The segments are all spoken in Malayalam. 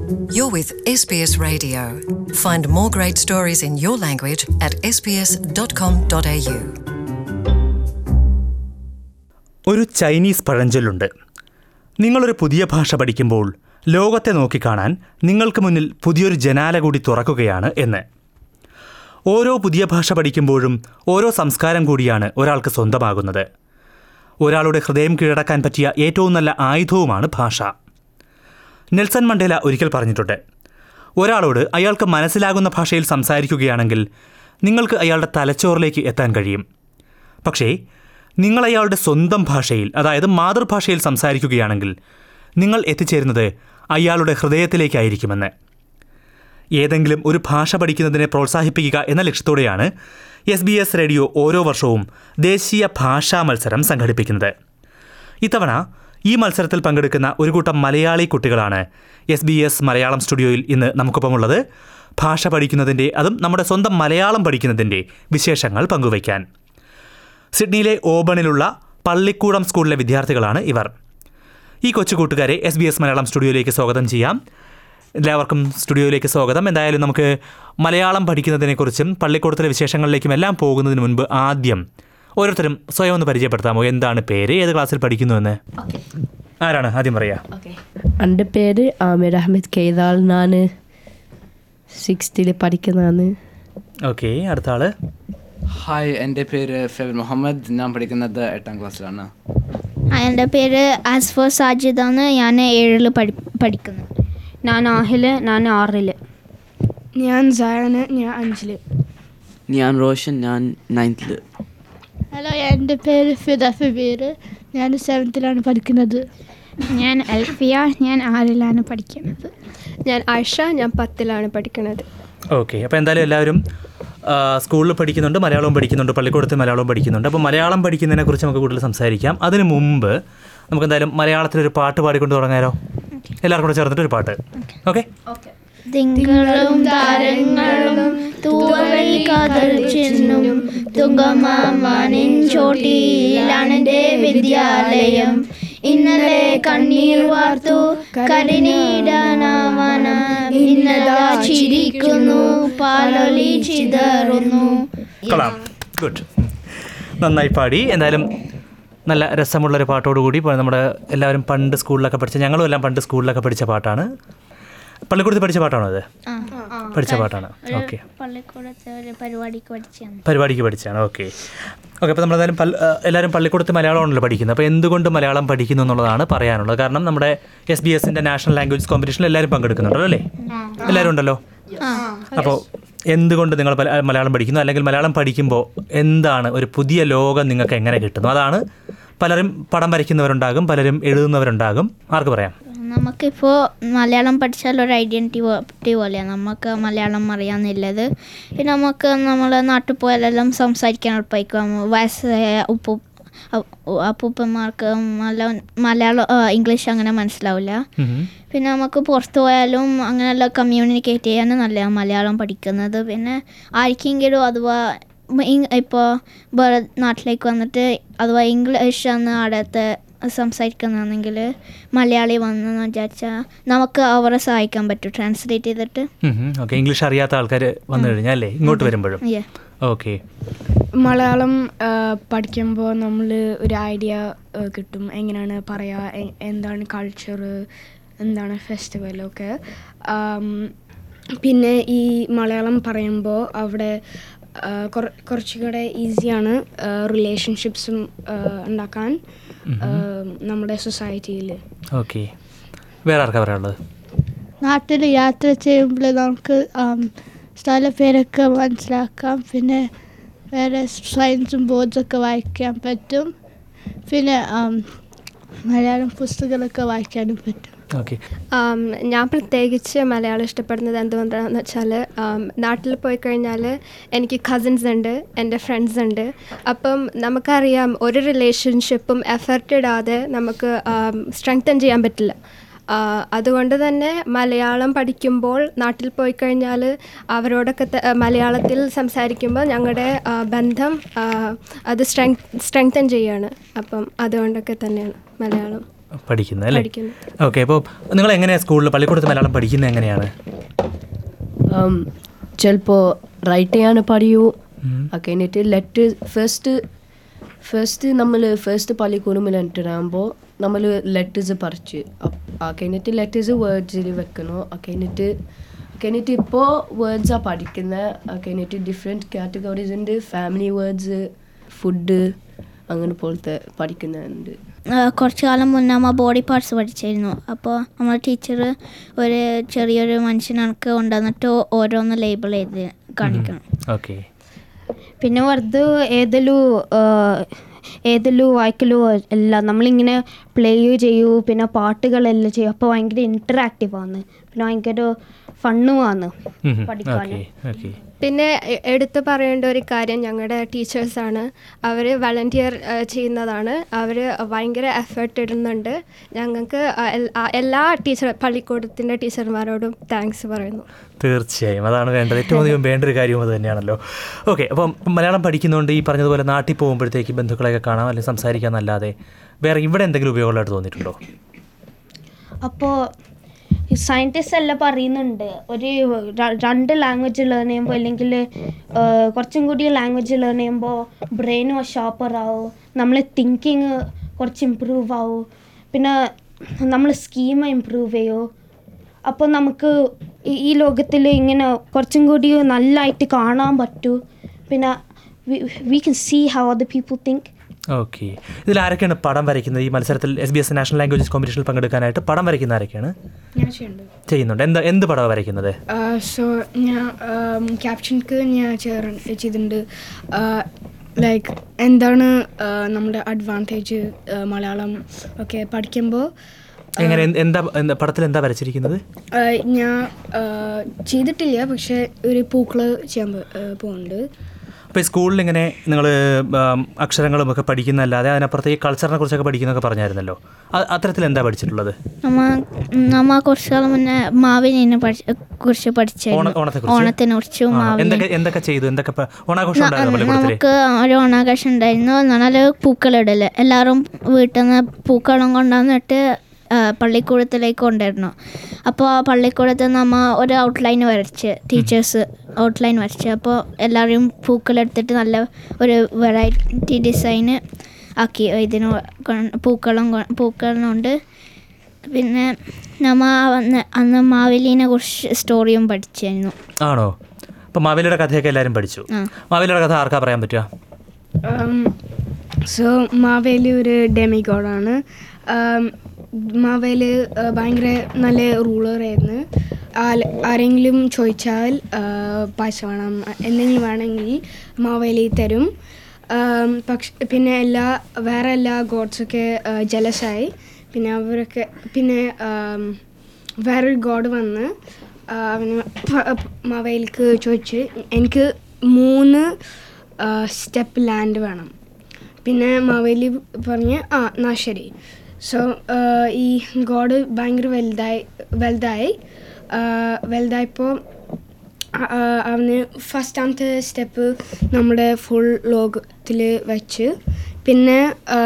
You're with SBS Radio. Find more great stories in your language at sbs.com.au. ഒരു ചൈനീസ് പഴഞ്ചൊല്ലുണ്ട് നിങ്ങളൊരു പുതിയ ഭാഷ പഠിക്കുമ്പോൾ ലോകത്തെ നോക്കിക്കാണാൻ നിങ്ങൾക്ക് മുന്നിൽ പുതിയൊരു ജനാല കൂടി തുറക്കുകയാണ് എന്ന് ഓരോ പുതിയ ഭാഷ പഠിക്കുമ്പോഴും ഓരോ സംസ്കാരം കൂടിയാണ് ഒരാൾക്ക് സ്വന്തമാകുന്നത് ഒരാളുടെ ഹൃദയം കീഴടക്കാൻ പറ്റിയ ഏറ്റവും നല്ല ആയുധവുമാണ് ഭാഷ നെൽസൺ മണ്ടേല ഒരിക്കൽ പറഞ്ഞിട്ടുണ്ട് ഒരാളോട് അയാൾക്ക് മനസ്സിലാകുന്ന ഭാഷയിൽ സംസാരിക്കുകയാണെങ്കിൽ നിങ്ങൾക്ക് അയാളുടെ തലച്ചോറിലേക്ക് എത്താൻ കഴിയും പക്ഷേ നിങ്ങൾ അയാളുടെ സ്വന്തം ഭാഷയിൽ അതായത് മാതൃഭാഷയിൽ സംസാരിക്കുകയാണെങ്കിൽ നിങ്ങൾ എത്തിച്ചേരുന്നത് അയാളുടെ ഹൃദയത്തിലേക്കായിരിക്കുമെന്ന് ഏതെങ്കിലും ഒരു ഭാഷ പഠിക്കുന്നതിനെ പ്രോത്സാഹിപ്പിക്കുക എന്ന ലക്ഷ്യത്തോടെയാണ് എസ് ബി എസ് റേഡിയോ ഓരോ വർഷവും ദേശീയ ഭാഷാ മത്സരം സംഘടിപ്പിക്കുന്നത് ഇത്തവണ ഈ മത്സരത്തിൽ പങ്കെടുക്കുന്ന ഒരു കൂട്ടം മലയാളി കുട്ടികളാണ് എസ് ബി എസ് മലയാളം സ്റ്റുഡിയോയിൽ ഇന്ന് നമുക്കൊപ്പമുള്ളത് ഭാഷ പഠിക്കുന്നതിൻ്റെ അതും നമ്മുടെ സ്വന്തം മലയാളം പഠിക്കുന്നതിൻ്റെ വിശേഷങ്ങൾ പങ്കുവയ്ക്കാൻ സിഡ്നിയിലെ ഓബണിലുള്ള പള്ളിക്കൂടം സ്കൂളിലെ വിദ്യാർത്ഥികളാണ് ഇവർ ഈ കൊച്ചു കൂട്ടുകാരെ എസ് ബി എസ് മലയാളം സ്റ്റുഡിയോയിലേക്ക് സ്വാഗതം ചെയ്യാം എല്ലാവർക്കും സ്റ്റുഡിയോയിലേക്ക് സ്വാഗതം എന്തായാലും നമുക്ക് മലയാളം പഠിക്കുന്നതിനെക്കുറിച്ചും പള്ളിക്കൂടത്തിലെ വിശേഷങ്ങളിലേക്കും എല്ലാം പോകുന്നതിന് മുൻപ് ആദ്യം ഓരോരുത്തരും സ്വയം ഒന്ന് പരിചയപ്പെടുത്താമോ എന്താണ് പേര് ഏത് ക്ലാസ്സിൽ പഠിക്കുന്നുവെന്ന് ആരാണ് ആദ്യം പറയാ എൻ്റെ പേര് ആമിർ അഹമ്മദ് കെയ്താൾ ഞാൻ സിക്സ്ത്തിൽ പഠിക്കുന്നതാണ് ഓക്കെ അടുത്ത ആള് ഹായ് എൻ്റെ പേര് ഫെബിൻ മുഹമ്മദ് ഞാൻ പഠിക്കുന്നത് എട്ടാം ക്ലാസ്സിലാണ് എൻ്റെ പേര് ആസ്ഫർ സാജിദാണ് ഞാൻ ഏഴിൽ പഠി പഠിക്കുന്നു ഞാൻ ആഹില് ഞാൻ ആറില് ഞാൻ സയന് ഞാൻ അഞ്ചില് ഞാൻ റോഷൻ ഞാൻ നയൻത്തിൽ ഹലോ എൻ്റെ പേര് ഫിദ ഫിബീർ ഞാൻ സെവൻത്തിലാണ് പഠിക്കുന്നത് ഞാൻ അൽഫിയ ഞാൻ ആറിലാണ് പഠിക്കുന്നത് ഞാൻ ആയിഷ ഞാൻ പത്തിലാണ് പഠിക്കുന്നത് ഓക്കെ അപ്പോൾ എന്തായാലും എല്ലാവരും ആ, സ്കൂളിൽ പഠിക്കുന്നുണ്ട് മലയാളവും പഠിക്കുന്നുണ്ട് പള്ളിക്കൂടത്തിൽ മലയാളവും പഠിക്കുന്നുണ്ട് അപ്പോൾ മലയാളം പഠിക്കുന്നതിനെ കുറിച്ച് നമുക്ക് കൂടുതൽ സംസാരിക്കാം അതിന് മുമ്പ് നമുക്ക് എന്തായാലും മലയാളത്തിലൊരു പാട്ട് പാടിക്കൊണ്ട് തുടങ്ങാലോ എല്ലാവർക്കും കൂടെ ചേർന്നിട്ട് ഒരു പാട്ട് ഓക്കെ തിങ്കളും താരങ്ങളും തൂവൽ കാതൽ ചിന്നും തുകമാനിൻ ചോട്ടിയിലാണെൻ്റെ വിദ്യാലയം ഇന്നലെ കണ്ണീർ വാർത്തു കരിനീടാനാവാന ഇന്നതാ ചിരിക്കുന്നു പാലൊലി ചിതറുന്നു കൊള്ളാം ഗുഡ് നന്നായി പാടി എന്തായാലും നല്ല രസമുള്ളൊരു പാട്ടോടുകൂടി ഇപ്പോൾ നമ്മുടെ എല്ലാവരും പണ്ട് സ്കൂളിലൊക്കെ പഠിച്ച ഞങ്ങളും എല്ലാം പണ്ട് സ്കൂളിലൊക്കെ പഠിച്ച പാട്ടാണ് പള്ളിക്കൂടത്തിൽ പഠിച്ച പാട്ടാണോ അത് പഠിച്ച പാട്ടാണ് ഓക്കെ പള്ളിക്കൂടത്തെ ഒരു പരിപാടിക്ക് പഠിച്ചാണ് പരിപാടിക്ക് പഠിച്ചാണ് ഓക്കെ ഓക്കെ അപ്പോൾ നമ്മളെന്തായാലും പൽ ആ, എല്ലാവരും പള്ളിക്കൂടത്ത് മലയാളമാണല്ലോ പഠിക്കുന്നത് അപ്പോൾ എന്തുകൊണ്ട് മലയാളം പഠിക്കുന്നു എന്നുള്ളതാണ് പറയാനുള്ളത് കാരണം നമ്മുടെ എസ് ബി എസിൻ്റെ നാഷണൽ ലാംഗ്വേജ് കോമ്പറ്റീഷനിൽ എല്ലാവരും പങ്കെടുക്കുന്നുണ്ടല്ലോ അല്ലേ എല്ലാവരും ഉണ്ടല്ലോ അപ്പോൾ എന്തുകൊണ്ട് നിങ്ങൾ പല- മലയാളം പഠിക്കുന്നു അല്ലെങ്കിൽ മലയാളം പഠിക്കുമ്പോൾ എന്താണ് ഒരു പുതിയ ലോകം നിങ്ങൾക്ക് എങ്ങനെ കിട്ടുന്നു അതാണ് പലരും പടം വരയ്ക്കുന്നവരുണ്ടാകും പലരും എഴുതുന്നവരുണ്ടാകും ആർക്ക് പറയാം നമുക്കിപ്പോൾ മലയാളം പഠിച്ചാൽ ഒരു ഐഡൻറ്റിറ്റി പോലെയാണ് നമുക്ക് മലയാളം അറിയാമെന്നുള്ളത് പിന്നെ നമുക്ക് നമ്മൾ നാട്ടിൽ പോയാലെല്ലാം സംസാരിക്കാൻ എളുപ്പമായിരിക്കും വയസ്സായ ഉപ്പു അ- അപ്പൂപ്പന്മാർക്ക് മല മലയാളം ആ, ഇംഗ്ലീഷ് അങ്ങനെ മനസ്സിലാവില്ല ഉം. പിന്നെ നമുക്ക് പുറത്ത് പോയാലും അങ്ങനെയുള്ള കമ്മ്യൂണിക്കേറ്റ് ചെയ്യാൻ നല്ലതാണ് മലയാളം പഠിക്കുന്നത് പിന്നെ ആർക്കെങ്കിലും അഥവാ ഇപ്പോൾ വേറെ നാട്ടിലേക്ക് വന്നിട്ട് അഥവാ ഇംഗ്ലീഷാണ് അടുത്ത് സംസാരിക്കുന്നതെങ്കിൽ മലയാളി വന്നെന്ന് വിചാരിച്ചാൽ നമുക്ക് അവരെ സഹായിക്കാൻ പറ്റും ട്രാൻസ്ലേറ്റ് ചെയ്തിട്ട് ഓക്കെ ഇംഗ്ലീഷ് അറിയാത്ത ആൾക്കാർ വന്നു കഴിഞ്ഞാൽ അല്ലേ ഇങ്ങോട്ട് വരുമ്പോഴും Yeah. ഓക്കെ മലയാളം ആ, പഠിക്കുമ്പോൾ നമ്മൾ ഒരു ഐഡിയ ആ, കിട്ടും എങ്ങനെയാണ് പറയുക എ- എന്താണ് കൾച്ചർ എന്താണ് ഫെസ്റ്റിവലൊക്കെ ആം, പിന്നെ ഈ മലയാളം പറയുമ്പോൾ അവിടെ ആ, കുറ- കുറച്ചുകൂടെ ഈസിയാണ് റിലേഷൻഷിപ്സും ഉണ്ടാക്കാൻ ആ, നമ്മുടെ സൊസൈറ്റിയിൽ ഓക്കെ വേറെ ആർക്കാ പറയാനുള്ളത് നാട്ടിൽ യാത്ര ചെയ്യുമ്പോൾ നമുക്ക് സ്ഥലപ്പേരൊക്കെ മനസ്സിലാക്കാം പിന്നെ വേറെ സയൻസും ബോർഡ്സൊക്കെ വായിക്കാൻ പറ്റും പിന്നെ ആം, മലയാളം പുസ്തകങ്ങളൊക്കെ വായിക്കാനും പറ്റും ഓക്കെ ആം, ഞാൻ പ്രത്യേകിച്ച് മലയാളം ഇഷ്ടപ്പെടുന്നത് എന്തുകൊണ്ടാണെന്ന് വെച്ചാൽ നാട്ടിൽ പോയി കഴിഞ്ഞാൽ എനിക്ക് കസിൻസ് ഉണ്ട് എൻ്റെ ഫ്രണ്ട്സ് ഉണ്ട് അപ്പം നമുക്കറിയാം ഒരു റിലേഷൻഷിപ്പും എഫർട്ട് ഇടാതെ നമുക്ക് സ്ട്രെങ്തൻ ചെയ്യാൻ പറ്റില്ല ആ, അതുകൊണ്ട് തന്നെ മലയാളം പഠിക്കുമ്പോൾ നാട്ടിൽ പോയി കഴിഞ്ഞാൽ അവരോടൊക്കെ ത- മലയാളത്തിൽ സംസാരിക്കുമ്പോൾ ഞങ്ങളുടെ ആ, ബന്ധം ആ, അത് സ്ട്രെങ് സ്ട്രെങ്തൻ ചെയ്യാണ് അപ്പം അതുകൊണ്ടൊക്കെ തന്നെയാണ് മലയാളം പഠിക്കുന്നത് അല്ലേ പഠിക്കുന്നു. ഓക്കെ അപ്പോൾ നിങ്ങൾ എങ്ങനെയാണ് സ്കൂളിൽ പള്ളിക്കൂടത്ത് മലയാളം പഠിക്കുന്നത് എങ്ങനെയാണ് ചിലപ്പോൾ റൈറ്റ് ചെയ്യാൻ പറയൂ അത് കഴിഞ്ഞിട്ട് ലെറ്റർ ഫസ്റ്റ് ഫസ്റ്റ് നമ്മൾ ഫസ്റ്റ് പള്ളിക്കൂടുമ്പോൾ എൻ്റർ ആകുമ്പോൾ നമ്മൾ ലെറ്റേഴ്സ് പറിച്ച് അപ്പ് അത് കഴിഞ്ഞിട്ട് ലെറ്റേഴ്സ് വേർഡ്സിൽ വെക്കണം അത് കഴിഞ്ഞിട്ട് അത് കഴിഞ്ഞിട്ട് ഇപ്പോൾ വേർഡ്സാണ് പഠിക്കുന്നത് അത് കഴിഞ്ഞിട്ട് ഡിഫറെൻറ്റ് കാറ്റഗറീസ് ഉണ്ട് ഫാമിലി വേർഡ്സ് ഫുഡ് അങ്ങനെ പോലത്തെ പഠിക്കുന്നുണ്ട് ആ, കുറച്ച് കാലം മുന്നേ അമ്മ ബോഡി പാർട്സ് പഠിച്ചിരുന്നു അപ്പോൾ നമ്മളെ ടീച്ചർ ഒരു ചെറിയൊരു മനുഷ്യനക്ക് കൊണ്ടുവന്നിട്ട് ഓരോന്ന് ലേബിൾ ചെയ്ത് കാണിക്കണം ഓക്കെ പിന്നെ വെറുതെ ഏതെല്ലോ ഏതെല്ലോ വായിക്കലോ എല്ലാം നമ്മളിങ്ങനെ പ്ലേ ചെയ്യൂ പിന്നെ പാട്ടുകളെല്ലാം ചെയ്യും അപ്പോൾ ഭയങ്കര ഇൻറ്ററാക്റ്റീവ് ആണ് പിന്നെ ഭയങ്കര ഫണ്ണുമാണ് പഠിക്കാൻ ഓക്കെ ഓക്കെ പിന്നെ എ- എടുത്തു പറയേണ്ട ഒരു കാര്യം ഞങ്ങളുടെ ടീച്ചേഴ്സാണ് അവർ വളണ്ടിയർ ചെയ്യുന്നതാണ് അവർ ഭയങ്കര എഫേർട്ട് ഇടുന്നുണ്ട് ഞങ്ങൾക്ക് അ- എൽ- ആ- എല്ലാ ടീച്ചർ പള്ളിക്കൂടത്തിൻ്റെ ടീച്ചർമാരോടും താങ്ക്സ് പറയുന്നു തീർച്ചയായും അതാണ് വേണ്ടത് ഏറ്റവും അധികം വേണ്ട ഒരു കാര്യവും അത് തന്നെയാണല്ലോ ഓക്കെ അപ്പം മലയാളം പഠിക്കുന്നതുകൊണ്ട് ഈ പറഞ്ഞതുപോലെ നാട്ടിൽ പോകുമ്പോഴത്തേക്ക് ബന്ധുക്കളെയൊക്കെ കാണാം അല്ലെങ്കിൽ സംസാരിക്കാന്നല്ലാതെ വേറെ ഇവിടെ എന്തെങ്കിലും ഉപയോഗമുള്ളതായിട്ട് തോന്നിയിട്ടുണ്ടോ അപ്പോൾ സയൻറ്റിസ്റ്റ് എല്ലാം പറയുന്നുണ്ട് ഒരു ര- രണ്ട് ലാംഗ്വേജ് ലേൺ ചെയ്യുമ്പോൾ അല്ലെങ്കിൽ കുറച്ചും കൂടി ലാംഗ്വേജ് ലേൺ ചെയ്യുമ്പോൾ ബ്രെയിനും ഷാർപ്പർ ആവും നമ്മളെ തിങ്കിങ് കുറച്ച് ഇമ്പ്രൂവ് ആവും പിന്നെ നമ്മൾ സ്കീമ ഇമ്പ്രൂവ് ചെയ്യും അപ്പോൾ നമുക്ക് ഈ- ഈ ലോകത്തിൽ ഇങ്ങനെ കുറച്ചും കൂടി നല്ലതായിട്ട് കാണാൻ പറ്റൂ പിന്നെ we can see how other people think okay ഇതിൽ ആരൊക്കെയാണ് പടം വരയ്ക്കുന്നത് ഈ മത്സരത്തിൽ S B S national languages കോമ്പറ്റീഷനിൽ പങ്കെടുക്കാനായിട്ട് പടം വരയ്ക്കുന്ന ആരൊക്കെയാണ് ഞാൻ ചെയ്യുന്നുണ്ട് ചെയ്യുന്നുണ്ട് എന്താ എന്ത് പടമാണ് വരയ്ക്കുന്നത് സോ ഞാൻ ക്യാപ്ഷൻക്ക് ഞാൻ ചേർ ചെയ്തിട്ടുണ്ട് ലൈക്ക് എന്താണ് ആ, നമ്മുടെ അഡ്വാൻറ്റേജ് മലയാളം ഒക്കെ പഠിക്കുമ്പോൾ എങ്ങനെ എന്ത്- എന്താ എന്താ പടത്തിൽ എന്താ വരച്ചിരിക്കുന്നത് ഞാൻ ആ, ചെയ്തിട്ടില്ല പക്ഷേ ഒരു പൂക്കൾ ചെയ്യാൻ പോ- ആ, പോകുന്നുണ്ട് അപ്പോൾ ഈ സ്കൂളിൽ ഇങ്ങനെ നിങ്ങൾ അക്ഷരങ്ങളും ഒക്കെ പഠിക്കുന്നതല്ലാതെ അതിനപ്പുറത്ത് ഈ കൾച്ചറിനെ കുറിച്ചൊക്കെ പഠിക്കുന്നൊക്കെ പറഞ്ഞായിരുന്നല്ലോ അ- അത്തരത്തിൽ എന്താ പഠിച്ചിട്ടുള്ളത് നമ്മ നമ്മ കുറച്ച് കാലം മുന്നേ മാവിനെ പഠി- കുറിച്ച് പഠിച്ചായിരുന്നു ഓണ- ഓണത്തെക്കുറിച്ച്? ഓണത്തിനെ കുറിച്ചും ആ, മാവിനെ എന്തൊക്കെ എന്തൊക്കെ ചെയ്തു എന്തൊക്കെ പ- ഓണാഘോഷം ഉണ്ടായിരുന്നു പള്ളിക്കൂടത്തിൽ നമുക്ക് ഒരു ഓണാഘോഷം ഉണ്ടായിരുന്നു എന്ന് പറഞ്ഞാൽ പൂക്കളിടല് എല്ലാവരും വീട്ടിൽ നിന്ന് പൂക്കളം കൊണ്ടുവന്നിട്ട് ആ, പള്ളിക്കൂടത്തിലേക്ക് കൊണ്ടുവരണം അപ്പോൾ ആ പള്ളിക്കൂടത്തിൽ നമ്മ ഒരു ഔട്ട്ലൈൻ വരച്ച് ടീച്ചേഴ്സ് ഔട്ട്ലൈൻ വരച്ച് അപ്പോൾ എല്ലാവരും പൂക്കളെടുത്തിട്ട് നല്ല ഒരു വെറൈറ്റി ഡിസൈന് ആക്കി ഇതിന് കൊ- പൂക്കളം കൊ- പൂക്കളം കൊണ്ട് പിന്നെ നമ്മ അന്ന് അന്ന് മാവേലീനെ കുറിച്ച് സ്റ്റോറിയും പഠിച്ചിരുന്നു ആണോ അപ്പോൾ മാവേലിയുടെ കഥയൊക്കെ എല്ലാവരും പഠിച്ചു ആ. മാവേലിയുടെ കഥ ആർക്കാ പറയാൻ പറ്റുക സോ മാവേലി ഒരു ഡെമിഗോഡാണ് മാവേലി ആ, ഭയങ്കര നല്ല റൂളറായിരുന്നു ആൽ- ആരെങ്കിലും ചോദിച്ചാൽ ആ, പൈസ വേണം എന്തെങ്കിലും വേണമെങ്കിൽ മാവേലി തരും ആം, പക്ഷെ പിന്നെ എല്ലാ വേറെ എല്ലാ ഗോഡ്സൊക്കെ ജലസായി പിന്നെ അവരൊക്കെ പിന്നെ ആം, വേറൊരു ഗോഡ് വന്ന് ആ, അവന് പ- പ- മാവേലിക്ക് ചോദിച്ച് എനിക്ക് മൂന്ന് സ്റ്റെപ്പ് ലാൻഡ് വേണം പിന്നെ മാവേലി പറഞ്ഞ് ആ എന്നാ ശരി സോ ഈ ഗോഡ് ഭയങ്കര വലുതായി വലുതായി ആ, വലുതായപ്പോൾ ആ- ആ, അവന് ഫസ്റ്റാമത്തെ സ്റ്റെപ്പ് നമ്മുടെ ഫുൾ ലോകത്തിൽ വെച്ച് പിന്നെ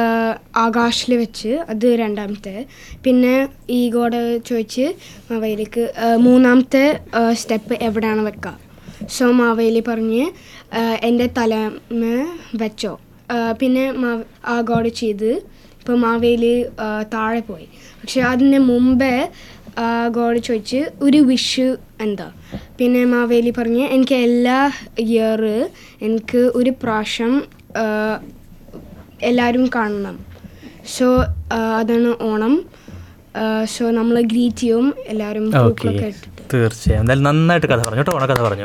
ആകാശിൽ വെച്ച് അത് രണ്ടാമത്തെ പിന്നെ ഈ ഗോഡ് ചോദിച്ച് മാവേലിക്ക് ആ, മൂന്നാമത്തെ സ്റ്റെപ്പ് എവിടെയാണ് വെക്കുക സോ മാവേലി പറഞ്ഞ് ആ, എൻ്റെ തലമ വെച്ചോ ആ, പിന്നെ മാ ആ ഗോഡ് ചെയ്ത് ഇപ്പോൾ മാവേലി ആ, താഴെ പോയി പക്ഷെ അതിന് മുമ്പേ ആ ഗോഡ് ചോദിച്ച് ഒരു വിഷ് എന്താ പിന്നെ മാവേലി പറഞ്ഞ് എനിക്ക് എല്ലാ ഇയർ എനിക്ക് ഒരു പ്രാവശ്യം ആ, എല്ലാവരും കാണണം സോ അതാണ് ഓണം സോ നമ്മൾ ഗ്രീറ്റ് ചെയ്യും എല്ലാവരും ഓക്കെ പൂക്കളൊക്കെ ഇട്ട് തീർച്ചയായും എന്തായാലും നന്നായിട്ട് കഥ പറഞ്ഞു കേട്ടോ ഓണക്കഥ പറഞ്ഞു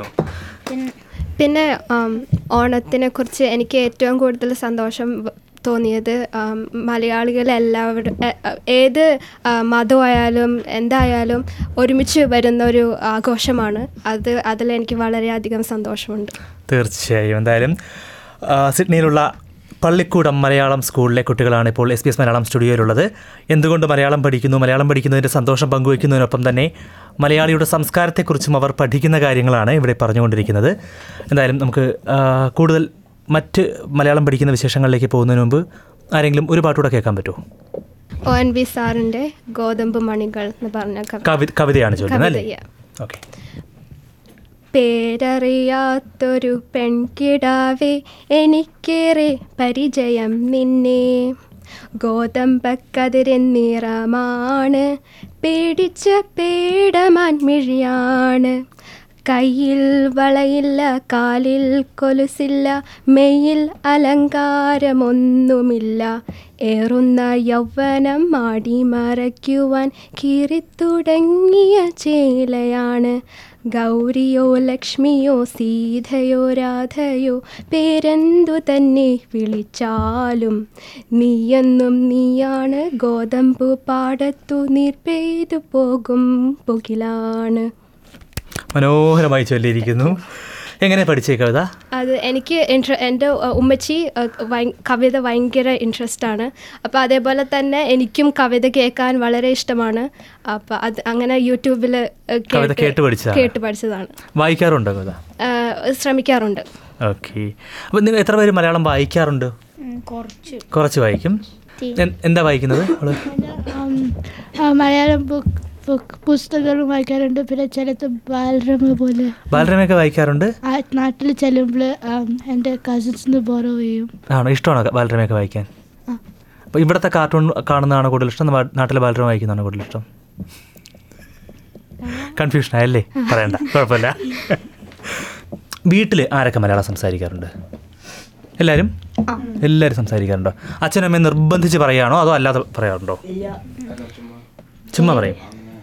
പിന്നെ ആം, ഓണത്തിനെ കുറിച്ച് എനിക്ക് ഏറ്റവും കൂടുതൽ സന്തോഷം വ- തോന്നിയത് ആം, മലയാളികൾ എല്ലാവരും എ- എ- ഏത് ആ, മതമായാലും എന്തായാലും ഒരുമിച്ച് വരുന്ന ഒരു ആഘോഷമാണ് അത് അതിൽ എനിക്ക് വളരെയധികം സന്തോഷമുണ്ട് തീർച്ചയായും എന്തായാലും ആ, സിഡ്നിയിലുള്ള പള്ളിക്കൂടം മലയാളം സ്കൂളിലെ കുട്ടികളാണ് ഇപ്പോൾ എസ് പി എസ് മലയാളം സ്റ്റുഡിയോയിലുള്ളത് എന്തുകൊണ്ട് മലയാളം പഠിക്കുന്നു മലയാളം പഠിക്കുന്നതിൻ്റെ സന്തോഷം പങ്കുവയ്ക്കുന്നതിനൊപ്പം തന്നെ മലയാളിയുടെ സംസ്കാരത്തെക്കുറിച്ചും അവർ പഠിക്കുന്ന കാര്യങ്ങളാണ് ഇവിടെ പറഞ്ഞുകൊണ്ടിരിക്കുന്നത് എന്തായാലും നമുക്ക് ആ, കൂടുതൽ മറ്റ് മലയാളം പഠിക്കുന്ന വിശേഷങ്ങളിലേക്ക് പോകുന്നതിന് മുമ്പ് ആരെങ്കിലും ഒരു പാട്ടുകൂടെ കേൾക്കാൻ പറ്റുമോ ഒ എൻ വി സാറിൻ്റെ ഗോതമ്പ് മണികൾ എന്ന് പറഞ്ഞ കവി കവി കവിതയാണ് ചോദിക്കുന്നത് അല്ലേ കവിതയാ. ഓക്കെ പേരറിയാത്തൊരു പെൺകിടാവേ എനിക്കേറെ പരിചയം നിന്നെ ഗോതമ്പക്കതിരൻ നിറമാണ് പേടിച്ച പേടമാൻ മിഴിയാണ് കയ്യിൽ വളയില്ല കാലിൽ കൊലുസില്ല മെയ്യിൽ അലങ്കാരമൊന്നുമില്ല ഏറുന്ന യൗവനം മാടി മറയ്ക്കുവാൻ കീറിത്തുടങ്ങിയ ചേലയാണ് ഗൗരിയോ ലക്ഷ്മിയോ സീതയോ രാധയോ പേരെന്തു തന്നെ വിളിച്ചാലും നീയെന്നും നീയാണ് ഗോതമ്പു പാടത്തു നീർ പെയ്തു പോകും പുകിലാണ് മനോഹരമായി ചൊല്ലിയിരിക്കുന്നു എങ്ങനെ പഠിച്ചേ കവിത അത് എനിക്ക് ഇൻട്ര എൻ്റെ അഹ്, ഉമ്മച്ചി അഹ്, ഭയ- കവിത ഭയങ്കര ഇൻട്രസ്റ്റ് ആണ് അപ്പോൾ അതേപോലെ തന്നെ എനിക്കും കവിത കേൾക്കാൻ വളരെ ഇഷ്ടമാണ് അപ്പോൾ അത് അങ്ങനെ യൂട്യൂബിൽ കവിത കേട്ട് പഠിച്ചതാണ്? കേട്ട് പഠിച്ചതാണ് വായിക്കാറുണ്ടോ കവിത ആഹ്, ശ്രമിക്കാറുണ്ട് ഓക്കെ അപ്പോൾ നിങ്ങൾ എത്ര പേര് മലയാളം വായിക്കാറുണ്ട് കുറച്ച് കുറച്ച് വായിക്കും എൻ- എന്താ വായിക്കുന്നത് അവള് ഉം, ആ, മലയാളം ബുക്ക് ബുക്ക് പുസ്തകങ്ങളും വായിക്കാറുണ്ട് പിന്നെ ചിലത് ബാലരമ പോലെ ബാലരമയൊക്കെ വായിക്കാറുണ്ട് ആ നാട്ടിൽ ചെല്ലുമ്പോൾ എൻ്റെ കസിൻസിന് ബോറോ ചെയ്യും ആണോ ഇഷ്ടമാണോ ബാലരമയൊക്കെ വായിക്കാൻ ആ. അപ്പോൾ ഇവിടുത്തെ കാർട്ടൂൺ കാണുന്നതാണോ കൂടുതൽ ഇഷ്ടം നാ- നാട്ടിലെ ബാലരമ വായിക്കുന്നതാണോ കൂടുതൽ ഇഷ്ടം കൺഫ്യൂഷൻ ആയല്ലേ പറയണ്ട കുഴപ്പമില്ല വീട്ടിൽ ആരൊക്കെ മലയാളം സംസാരിക്കാറുണ്ട് എല്ലാവരും എല്ലാവരും സംസാരിക്കാറുണ്ടോ അച്ഛനും അമ്മയും നിർബന്ധിച്ച് പറയുകയാണോ അതോ അല്ലാതെ പറയാറുണ്ടോ ചുമ്മാ പറയും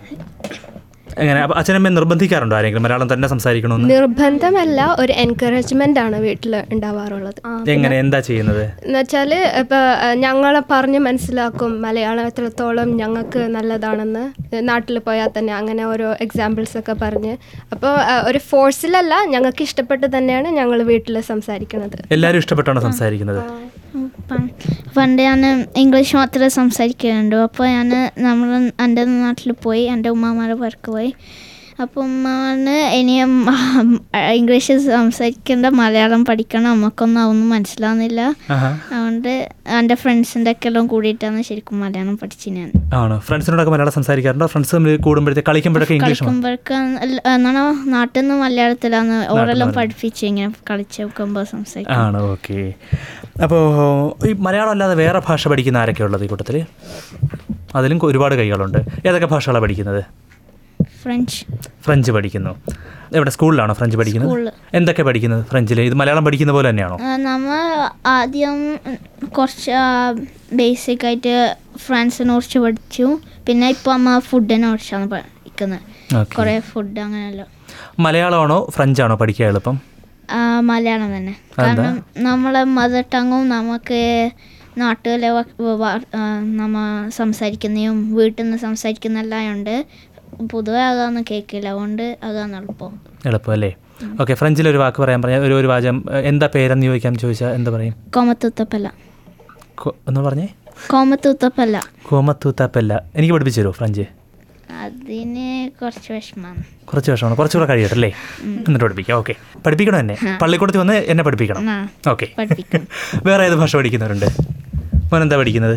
എങ്ങനെ അപ്പോൾ അച്ഛനമ്മയും നിർബന്ധിക്കാറുണ്ടോ ആരെങ്കിലും മലയാളം തന്നെ സംസാരിക്കണമെന്ന് നിർബന്ധമല്ല ഒരു എൻകറേജ്മെൻ്റ് ആണ് വീട്ടിൽ ഉണ്ടാവാറുള്ളത് എങ്ങനെ എന്താ ചെയ്യുന്നത് എന്നുവെച്ചാൽ ഇപ്പോൾ ഞങ്ങളെ പറഞ്ഞ് മനസ്സിലാക്കും മലയാളം എത്രത്തോളം ഞങ്ങൾക്ക് നല്ലതാണെന്ന് നാട്ടിൽ പോയാൽ തന്നെ അങ്ങനെ ഓരോ എക്സാമ്പിൾസ് ഒക്കെ പറഞ്ഞ് അപ്പോൾ ഒരു ഫോഴ്സിലല്ല ഞങ്ങൾക്ക് ഇഷ്ടപ്പെട്ട് തന്നെയാണ് ഞങ്ങൾ വീട്ടിൽ സംസാരിക്കുന്നത് എല്ലാവരും ഇഷ്ടപ്പെട്ടാണോ സംസാരിക്കുന്നത് പ- പണ്ട് ഞാൻ ഇംഗ്ലീഷ് മാത്രമേ സംസാരിക്കാറുണ്ടൂ അപ്പോൾ ഞാൻ നമ്മൾ എൻ്റെ നാട്ടിൽ പോയി എൻ്റെ ഉമ്മമാരുടെ പേർക്ക് പോയി അപ്പോൾ ഉമ്മാണ് ഇനിയും ഇംഗ്ലീഷ് സംസാരിക്കേണ്ട മലയാളം പഠിക്കണം നമുക്കൊന്നും അതൊന്നും മനസ്സിലാവുന്നില്ല ആഹാ. അതുകൊണ്ട് എൻ്റെ ഫ്രണ്ട്സിൻ്റെ ഒക്കെ എല്ലാം കൂടിയിട്ടാണ് ശരിക്കും മലയാളം പഠിച്ചു ഞാൻ ആണോ ഫ്രണ്ട്സിനോടൊക്കെ മലയാളം സംസാരിക്കാറുണ്ടോ ഫ്രണ്ട്സ് തമ്മിൽ കൂടുമ്പോഴത്തേക്ക് കളിക്കുമ്പോഴൊക്കെ ഇംഗ്ലീഷ് മ- കളിക്കുമ്പോഴൊക്കെ എന്നാണ് നാട്ടിൽ നിന്ന് മലയാളത്തിലാണ് ഓരെല്ലാം മലയാളം. പഠിപ്പിച്ച് ഇങ്ങനെ കളിച്ച് നോക്കുമ്പോൾ സംസാരിക്കും ആണോ ഓക്കെ അപ്പോൾ ഈ മലയാളം അല്ലാതെ വേറെ ഭാഷ പഠിക്കുന്ന ആരൊക്കെ ഉള്ളത് ഈ കൂട്ടത്തിൽ അതിലും ഒരുപാട് കൈകളുണ്ട് ഏതൊക്കെ ഭാഷകളാണ് പഠിക്കുന്നത് ഫ്രഞ്ച് ഫ്രഞ്ച് പഠിക്കുന്നു എവിടെ സ്കൂളിലാണോ ഫ്രഞ്ച് പഠിക്കുന്നത് സ്കൂളില്. എന്തൊക്കെ പഠിക്കുന്നത് ഫ്രഞ്ചിൽ ഇത് മലയാളം പഠിക്കുന്ന പോലെ തന്നെയാണോ ആ, നമ്മ ആദ്യം കുറച്ച് ബേസിക് ആയിട്ട് ഫ്രാൻസിനെ കുറിച്ച് പഠിച്ചു പിന്നെ ഇപ്പോൾ അമ്മ ഫുഡിനെ കുറിച്ചാണ് പഠിക്കുന്നത് Okay. കുറേ ഫുഡ് അങ്ങനെയല്ലോ മലയാളമാണോ ഫ്രഞ്ചാണോ പഠിക്കാൻ എളുപ്പം ആ, മലയാളം തന്നെ അതെന്താ? കാരണം നമ്മളെ മദർ ടങ്ങും നമുക്ക് നാട്ടിലെ വ- വ- ആ, നമ്മ സംസാരിക്കുന്നതും വീട്ടിൽ നിന്ന് സംസാരിക്കുന്നതെല്ലാം ഉണ്ട് പൊതുവെ അതാന്ന് കേൾക്കില്ല അതുകൊണ്ട് അതാണ് എളുപ്പം എളുപ്പം അല്ലേ ഓക്കെ ഫ്രഞ്ചിൽ ഒരു വാക്ക് പറയാൻ പറഞ്ഞാൽ ഒരു ഒരു വാചകം ഏഹ്, എന്താ പേരെന്ന് ചോദിക്കാൻ ചോദിച്ചാൽ എന്താ പറയും കോമത്തൂത്തപ്പല്ല കൊ- ഒന്ന് പറഞ്ഞേ കോമത്തൂത്തപ്പല്ല കോമത്തൂത്താപ്പല്ല എനിക്ക് പഠിപ്പിച്ചു തരുമോ ഫ്രഞ്ച് അതിന് കുറച്ച് വിഷമമാണ് കുറച്ച് വർഷമാണ് കുറച്ചുകൂടെ കഴിയട്ടെ അല്ലേ എന്നിട്ട് പഠിപ്പിക്കാം ഓക്കെ പഠിപ്പിക്കണം എന്നെ ആ. പള്ളിക്കൂടത്തിൽ വന്ന് എന്നെ പഠിപ്പിക്കണം ആ, ഓക്കെ പഠിപ്പിക്കണം. വേറെ ഏത് ഭാഷ പഠിക്കുന്നവരുണ്ട് മോൻ എന്താ പഠിക്കുന്നത്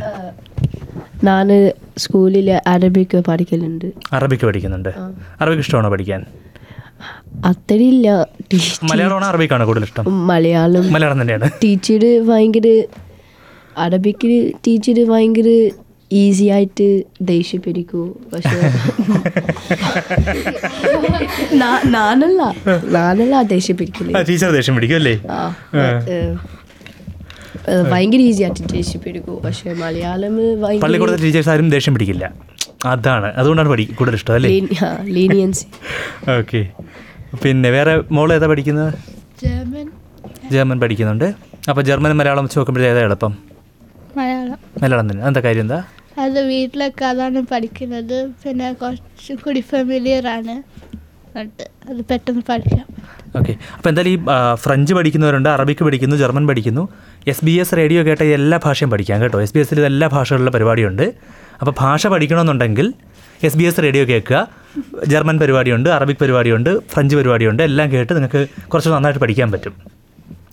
ഞാൻ സ്കൂളിൽ അറബിക്ക് പഠിക്കലുണ്ട് അറബിക്ക് പഠിക്കുന്നുണ്ട് അറബിക്ക് ഇഷ്ടമാണോ പഠിക്കാൻ അത്രയില്ല മലയാളമാണോ അറബിക്കാണോ കൂടുതൽ ഇഷ്ടം മലയാളം മലയാളം തന്നെയാണ് ടീച്ചർ ഭയങ്കര അറബിക്ക് ടീച്ചർ ഭയങ്കര ഈസി ആയിട്ട് ദേഷ്യപ്പെടിക്കൂ പക്ഷേ നാ- ഞാനല്ല ഞാനല്ല ദേഷ്യപ്പെടിക്കല് ടീച്ചർ ദേഷ്യം പിടിക്കും അല്ലേ ആ, ആ. ഏഹ്, ഏഹ്, ഭയങ്കര ഈസി ആയിട്ട് ദേഷ്യപ്പെടുക്കൂ പക്ഷേ മലയാളം ഭയങ്കര പള്ളിക്കൂടത്തെ ടീച്ചേഴ്സ് ആരും ദേഷ്യം പിടിക്കില്ല അതാണ് അതുകൊണ്ടാണ് പഠി കൂടുതൽ ഇഷ്ടം അല്ലേ ലീനിയൻസി ഓക്കെ പിന്നെ വേറെ മോൾ ഏതാ പഠിക്കുന്നത് ജർമ്മൻ ജർമ്മൻ പഠിക്കുന്നുണ്ട് അപ്പോൾ ജർമ്മൻ മലയാളം വെച്ച് നോക്കുമ്പോഴേ ഏതാ എളുപ്പം മലയാളം മലയാളം തന്നെ എന്താ കാര്യം എന്താ അത് വീട്ടിലൊക്കെ അതാണ് പഠിക്കുന്നത് പിന്നെ കുറച്ചും കൂടി ഫെമിലിയർ ആണ് അതുകൊണ്ട് അത് പെട്ടെന്ന് പഠിക്കാം ഓക്കെ അപ്പോൾ എന്തായാലും ഈ ആ, ഫ്രഞ്ച് പഠിക്കുന്നവരുണ്ട് അറബിക്ക് പഠിക്കുന്നു ജർമ്മൻ പഠിക്കുന്നു എസ് ബി എസ് റേഡിയോ കേട്ട എല്ലാ ഭാഷയും പഠിക്കാം കേട്ടോ എസ് ബി എസിൽ എല്ലാ ഭാഷകളിലെ പരിപാടിയുണ്ട് അപ്പോൾ ഭാഷ പഠിക്കണമെന്നുണ്ടെങ്കിൽ എസ് ബി എസ് റേഡിയോ കേൾക്കുക ജർമ്മൻ പരിപാടിയുണ്ട് അറബിക് പരിപാടിയുണ്ട് ഫ്രഞ്ച് പരിപാടിയുണ്ട് എല്ലാം കേട്ട് നിങ്ങൾക്ക് കുറച്ച് നന്നായിട്ട് പഠിക്കാൻ പറ്റും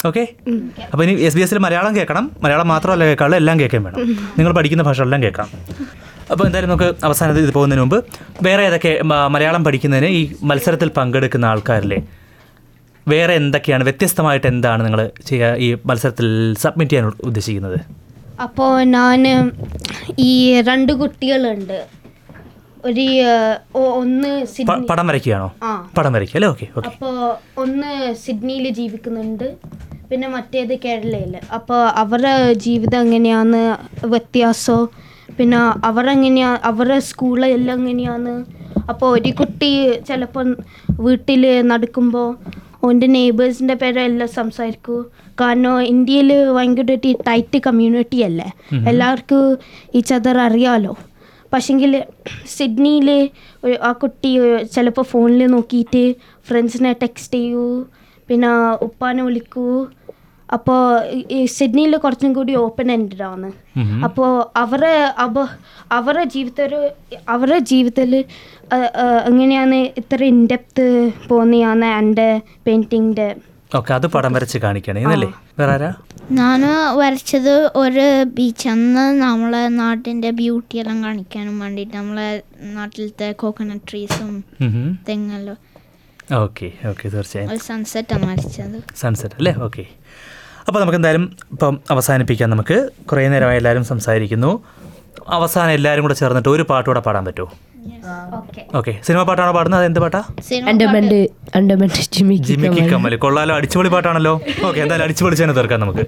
ഓക്കെ അപ്പോൾ ഇനി എസ് ബി എസിൽ മലയാളം കേൾക്കണം മലയാളം മാത്രമല്ല കേൾക്കാനുള്ളൂ എല്ലാം കേൾക്കാൻ വേണം നിങ്ങൾ പഠിക്കുന്ന ഭാഷകളെല്ലാം കേൾക്കാം അപ്പോൾ എന്തായാലും നമുക്ക് അവസാനത്തിൽ ഇത് പോകുന്നതിന് മുമ്പ് വേറെ ഏതൊക്കെ മ- മലയാളം പഠിക്കുന്നതിന് ഈ മത്സരത്തിൽ പങ്കെടുക്കുന്ന ആൾക്കാരിലെ വേറെ എന്തൊക്കെയാണ് വ്യത്യസ്തമായിട്ട് എന്താണ് നിങ്ങൾ ചെയ്യുക ഈ മത്സരത്തിൽ സബ്മിറ്റ് ചെയ്യാൻ ഉദ്ദേശിക്കുന്നത് അപ്പോൾ ഞാൻ ഈ രണ്ട് കുട്ടികളുണ്ട് ഒരു ഏഹ്, ഒ- ഒന്ന് പ- സിഡ്നി പടം വരയ്ക്കുകയാണോ ആ പടം വരയ്ക്കുക അല്ലേ ഓക്കെ ഓക്കെ അപ്പോൾ ഒന്ന് സിഡ്നിയിൽ ജീവിക്കുന്നുണ്ട് പിന്നെ മറ്റേത് കേരളയിൽ അപ്പോൾ അവരുടെ ജീവിതം എങ്ങനെയാണ് വ്യത്യാസം പിന്നെ അവരെങ്ങനെയാ അവരുടെ സ്കൂളെല്ലാം എങ്ങനെയാണ് അപ്പോൾ ഒരു കുട്ടി ചിലപ്പോൾ വീട്ടിൽ നടക്കുമ്പോൾ ഓൻ്റെ നെയ്ബേഴ്സിൻ്റെ പേരെല്ലാം സംസാരിക്കൂ കാരണം ഇന്ത്യയിൽ ഭയങ്കരമായിട്ട് ടൈറ്റ് കമ്മ്യൂണിറ്റി അല്ലേ എല്ലാവർക്കും ഈ ചതർ അറിയാലോ പക്ഷെങ്കിൽ സിഡ്നിയിൽ ആ കുട്ടി ചിലപ്പോൾ ഫോണിൽ നോക്കിയിട്ട് ഫ്രണ്ട്സിനെ ടെക്സ്റ്റ് ചെയ്യൂ പിന്നെ ഉപ്പാനെ വിളിക്കൂ അപ്പോൾ ഈ സിഡ്നിയിൽ കുറച്ചും കൂടി ഓപ്പൺ എൻഡഡ് ആണ് അപ്പോൾ അവരെ അപ അവരുടെ ജീവിതത്തിൽ അവരുടെ ജീവിതത്തിൽ എങ്ങനെയാണ് ഇത്ര ഇൻഡെപ്ത് പോകുന്നതാണ് എൻ്റെ പെയിൻറ്റിങ്ങിൻ്റെ ഓക്കെ അത് പടം വരച്ച് കാണിക്കണേ എന്നല്ലേ വേറെ ആരാ ഞാൻ വരച്ചത് ഒരു ബീച്ച് അന്ന് നമ്മളെ നാട്ടിൻ്റെ ബ്യൂട്ടി എല്ലാം കാണിക്കാനും വേണ്ടിയിട്ട് നമ്മളെ നാട്ടിലത്തെ കോക്കനട്ട് ട്രീസും തെങ്ങെല്ലാം ഓക്കെ ഓക്കെ തീർച്ചയായും ഒരു സൺസെറ്റാണ് വരച്ചത് സൺസെറ്റ് അല്ലേ ഓക്കെ അപ്പോൾ നമുക്ക് എന്തായാലും ഇപ്പം അവസാനിപ്പിക്കാം നമുക്ക് കുറേ നേരമായി എല്ലാവരും സംസാരിക്കുന്നു അവസാനം എല്ലാവരും കൂടെ ചേർന്നിട്ട് ഒരു പാട്ടുകൂടെ പാടാൻ പറ്റുമോ ഓക്കെ സിനിമ പാട്ടാണോ പാടുന്നത് അത് എന്ത് പാട്ടാ അണ്ടമണ്ട് അണ്ടമണ്ട് ജിമിക്ക് ജിമിക്ക് കമ്മൽ കൊള്ളാലോ അടിച്ചുപൊളി പാട്ടാണല്ലോ ഓക്കെ എന്തായാലും അടിച്ചുപൊളിച്ച് തന്നെ തീർക്കാം നമുക്ക്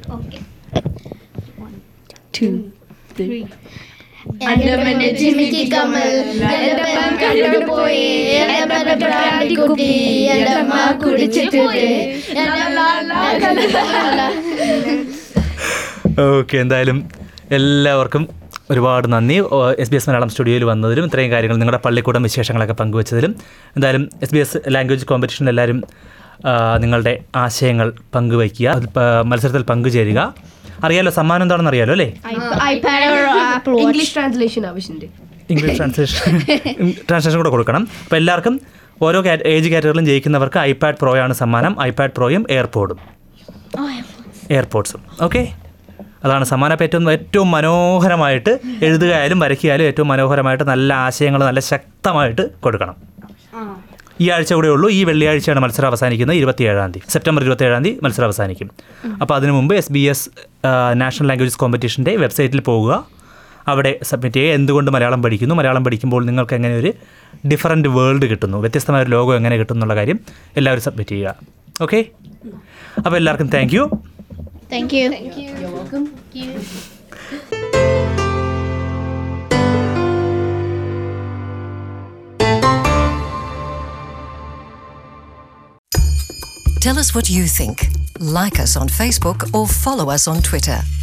അണ്ടമന്റെ ജിമിക്ക് കമ്മൽ എന്റെ പൻ കണ്ടു പോയി എന്റെ പൻ പ്രാണി കുട്ടി എന്റെ അമ്മ കുടിച്ചിട്ട് ഓക്കെ എന്തായാലും എല്ലാവർക്കും ഒരുപാട് നന്ദി എസ് ബി എസ് മലയാളം സ്റ്റുഡിയോയിൽ വന്നതിലും ഇത്രയും കാര്യങ്ങൾ നിങ്ങളുടെ പള്ളിക്കൂടം വിശേഷങ്ങളൊക്കെ പങ്കുവച്ചതിലും എന്തായാലും എസ് ബി എസ് ലാംഗ്വേജ് കോമ്പറ്റീഷനിൽ എല്ലാവരും ആ, നിങ്ങളുടെ ആശയങ്ങൾ പങ്കുവയ്ക്കുക അത് പ- മത്സരത്തിൽ പങ്കുചേരുക അറിയാലോ സമ്മാനം എന്താണെന്ന് അറിയാലോ അല്ലേ ഐപാഡ് ആപ്പിൾ ഇംഗ്ലീഷ് ട്രാൻസ്ലേഷൻ ആവശ്യമുണ്ട് ഇംഗ്ലീഷ് ട്രാൻസ്ലേഷൻ ട്രാൻസ്ലേഷൻ കൂടെ കൊടുക്കണം അപ്പോൾ എല്ലാവർക്കും ഓരോ ഏജ് കാറ്റഗറിയിലും ജയിക്കുന്നവർക്ക് ഐപാഡ് പ്രോയാണ് സമ്മാനം ഐപാഡ് പ്രോയും എയർപോഡും എയർപോർട്സും ഓക്കെ അതാണ് സമ്മാനം അപ്പോൾ ഏറ്റവും ഏറ്റവും മനോഹരമായിട്ട് എഴുതുകയായാലും വരയ്ക്കുകയായാലും ഏറ്റവും മനോഹരമായിട്ട് നല്ല ആശയങ്ങൾ നല്ല ശക്തമായിട്ട് കൊടുക്കണം ഈ ആഴ്ച കൂടെ ഉള്ളൂ ഈ വെള്ളിയാഴ്ചയാണ് മത്സരം അവസാനിക്കുന്നത് ഇരുപത്തിയേഴാം തീയതി സെപ്റ്റംബർ ഇരുപത്തിയേഴാം തീയതി മത്സരം അവസാനിക്കും അപ്പോൾ അതിനു മുമ്പ് S B S national languages കോമ്പറ്റീഷൻ്റെ വെബ്സൈറ്റിൽ പോകുക അവിടെ സബ്മിറ്റ് ചെയ്യുക എന്തുകൊണ്ട് മലയാളം പഠിക്കുന്നു മലയാളം പഠിക്കുമ്പോൾ നിങ്ങൾക്ക് എങ്ങനെ ഒരു ഡിഫറൻറ്റ് വേൾഡ് കിട്ടുന്നു വ്യത്യസ്തമായ ഒരു ലോകം എങ്ങനെ കിട്ടും എന്നുള്ള കാര്യം എല്ലാവരും സബ്മിറ്റ് ചെയ്യുക ഓക്കെ അപ്പോൾ എല്ലാവർക്കും thank you thank you Tell us what you think. Like us on Facebook or follow us on Twitter.